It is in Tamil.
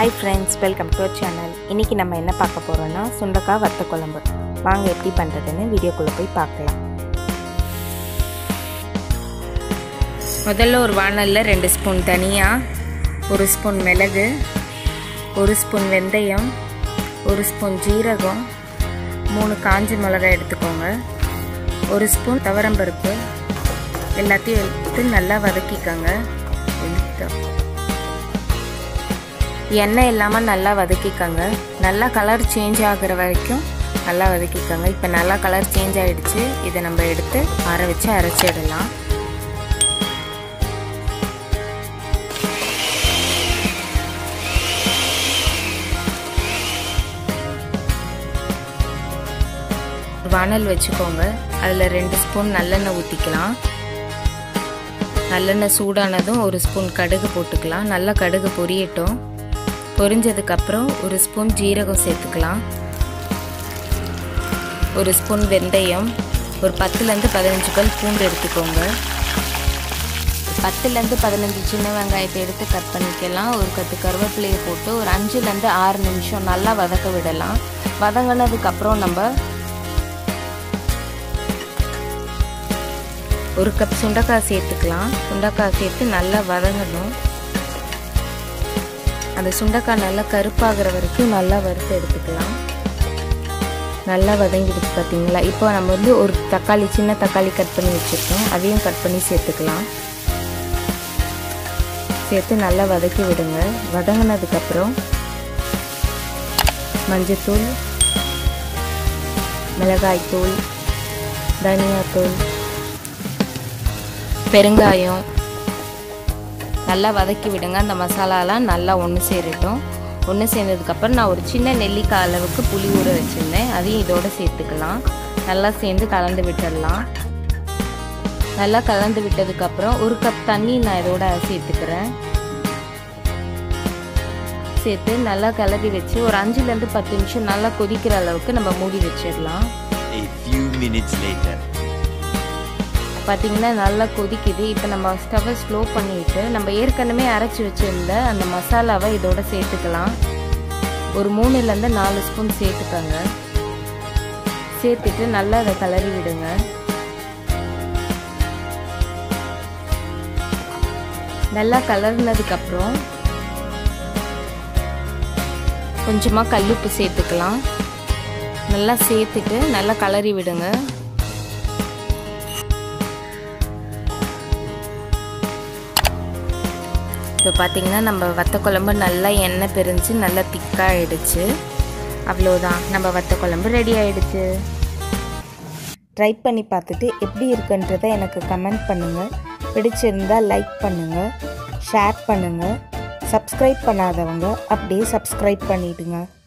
Hi friends welcome to our channel இன்றைக்கி நம்ம என்ன பார்க்க போகிறோன்னா சுண்டக்காய் வத்த குழம்பு வாங்க எப்படி பண்ணுறதுன்னு வீடியோக்குள்ளே போய் பார்க்கலாம் முதல்ல ஒரு வானலில் ரெண்டு ஸ்பூன் தனியா ஒரு ஸ்பூன் மிளகு ஒரு ஸ்பூன் வெந்தயம் ஒரு ஸ்பூன் ஜீரகம் மூணு காஞ்ச மிளகாய் எடுத்துக்கோங்க ஒரு ஸ்பூன் துவரம்பருப்பு எல்லாத்தையும் எடுத்து நல்லா வதக்கிக்கோங்க எண்ணெய் இல்லாமல் நல்லா வதக்கிக்கோங்க நல்லா கலர் சேஞ்ச் ஆகிற வரைக்கும் நல்லா வதக்கிக்கோங்க இப்போ நல்லா கலர் சேஞ்ச் ஆகிடுச்சு இதை நம்ம எடுத்து அர வச்சு அரைச்சிடலாம் வானல் வச்சுக்கோங்க அதில் ரெண்டு ஸ்பூன் நல்லெண்ணெய் ஊற்றிக்கலாம் நல்லெண்ணெய் சூடானதும் ஒரு ஸ்பூன் கடுகு போட்டுக்கலாம் நல்லா கடுகு பொரியட்டும் பொரிஞ்சதுக்கப்புறம் ஒரு ஸ்பூன் ஜீரகம் சேர்த்துக்கலாம் ஒரு ஸ்பூன் வெந்தயம் ஒரு பத்துலேருந்து பதினஞ்சு பல் பூண்டு எடுத்துக்கோங்க பத்துலேருந்து பதினஞ்சு சின்ன வெங்காயத்தை எடுத்து கட் பண்ணிக்கலாம் ஒரு கட்டு கருவேப்பிலையை போட்டு ஒரு அஞ்சுலேருந்து ஆறு நிமிஷம் நல்லா வதக்க விடலாம் வதங்கினதுக்கப்புறம் நம்ம ஒரு கப் சுண்டக்காய் சேர்த்துக்கலாம் சுண்டக்காய் சேர்த்து நல்லா வதங்கணும் அந்த சுண்டக்காய் நல்லா கருப்பாகிற வரைக்கும் நல்லா வறுத்து எடுத்துக்கலாம் நல்லா வதங்கிடுச்சு பார்த்தீங்களா இப்போ நம்ம வந்து ஒரு தக்காளி சின்ன தக்காளி கட் பண்ணி வச்சுருக்கோம் அதையும் கட் பண்ணி சேர்த்துக்கலாம் சேர்த்து நல்லா வதக்கி விடுங்க வதங்கினதுக்கப்புறம் மஞ்சத்தூள் மிளகாய்த்தூள் தனியாத்தூள் பெருங்காயம் நல்லா வதக்கி விடுங்க அந்த மசாலாலாம் நல்லா ஒன்று சேரட்டும் ஒன்று சேர்ந்ததுக்கப்புறம் நான் ஒரு சின்ன நெல்லிக்காய் அளவுக்கு புளி ஊற வச்சுருந்தேன் அதையும் இதோடு சேர்த்துக்கலாம் நல்லா சேர்ந்து கலந்து விட்டுடலாம் நல்லா கலந்து விட்டதுக்கப்புறம் ஒரு கப் தண்ணி நான் இதோட சேர்த்துக்கிறேன் சேர்த்து நல்லா கிளறி வச்சு ஒரு அஞ்சுலேருந்து பத்து நிமிஷம் நல்லா கொதிக்கிற அளவுக்கு நம்ம மூடி வச்சிடலாம் A few minutes later. பார்த்திங்கன்னா நல்லா கொதிக்குது இப்போ நம்ம ஸ்டவ்வை ஸ்லோ பண்ணிவிட்டு நம்ம ஏற்கனவே அரைச்சி வச்சுருந்த அந்த மசாலாவை இதோட சேர்த்துக்கலாம் ஒரு மூணுலேருந்து நாலு ஸ்பூன் சேர்த்துக்கோங்க சேர்த்துட்டு நல்லா அதை கிளறி விடுங்க நல்லா கலர்னதுக்கப்புறம் கொஞ்சமாக கல்லுப்பு சேர்த்துக்கலாம் நல்லா சேர்த்துட்டு நல்லா கலரி விடுங்க இப்போ பார்த்திங்கன்னா நம்ம வத்த குழம்பு நல்லா எண்ணெய் பிரிஞ்சு நல்லா திக்காக ஆகிடுச்சு அவ்வளோதான் நம்ம வத்த குழம்பு ரெடி ஆகிடுச்சு ட்ரை பண்ணி பார்த்துட்டு எப்படி இருக்குன்றதை எனக்கு கமெண்ட் பண்ணுங்கள் பிடிச்சிருந்தால் லைக் பண்ணுங்கள் ஷேர் பண்ணுங்கள் சப்ஸ்கிரைப் பண்ணாதவங்க அப்படியே சப்ஸ்கிரைப் பண்ணிவிடுங்க